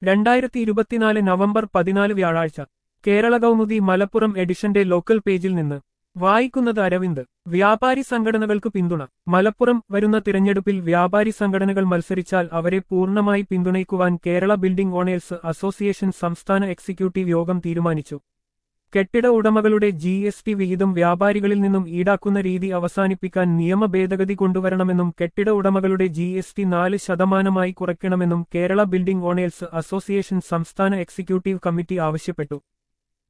രണ്ടായിരത്തി ഇരുപത്തിനാല് നവംബർ പതിനാല് വ്യാഴാഴ്ച കേരള കൗമുദി മലപ്പുറം എഡിഷന്റെ ലോക്കൽ പേജിൽ നിന്ന് വായിക്കുന്നത് അരവിന്ദ് വ്യാപാരി സംഘടനകൾക്ക് പിന്തുണ മലപ്പുറം വരുന്ന തിരഞ്ഞെടുപ്പിൽ വ്യാപാരി സംഘടനകൾ മത്സരിച്ചാൽ അവരെ പൂർണ്ണമായി പിന്തുണയ്ക്കുവാൻ കേരള ബിൽഡിംഗ് ഓണേഴ്സ് അസോസിയേഷൻ സംസ്ഥാന എക്സിക്യൂട്ടീവ് യോഗം തീരുമാനിച്ചു കെട്ടിട ഉടമകളുടെ ജി എസ് ടി വിഹിതം വ്യാപാരികളിൽ നിന്നും ഈടാക്കുന്ന രീതി അവസാനിപ്പിക്കാൻ നിയമ ഭേദഗതി കൊണ്ടുവരണമെന്നും കെട്ടിട ഉടമകളുടെ ജി എസ് ടി നാല് ശതമാനമായി കുറയ്ക്കണമെന്നും കേരള ബിൽഡിംഗ് ഓണേഴ്സ് അസോസിയേഷൻ സംസ്ഥാന എക്സിക്യൂട്ടീവ് കമ്മിറ്റി ആവശ്യപ്പെട്ടു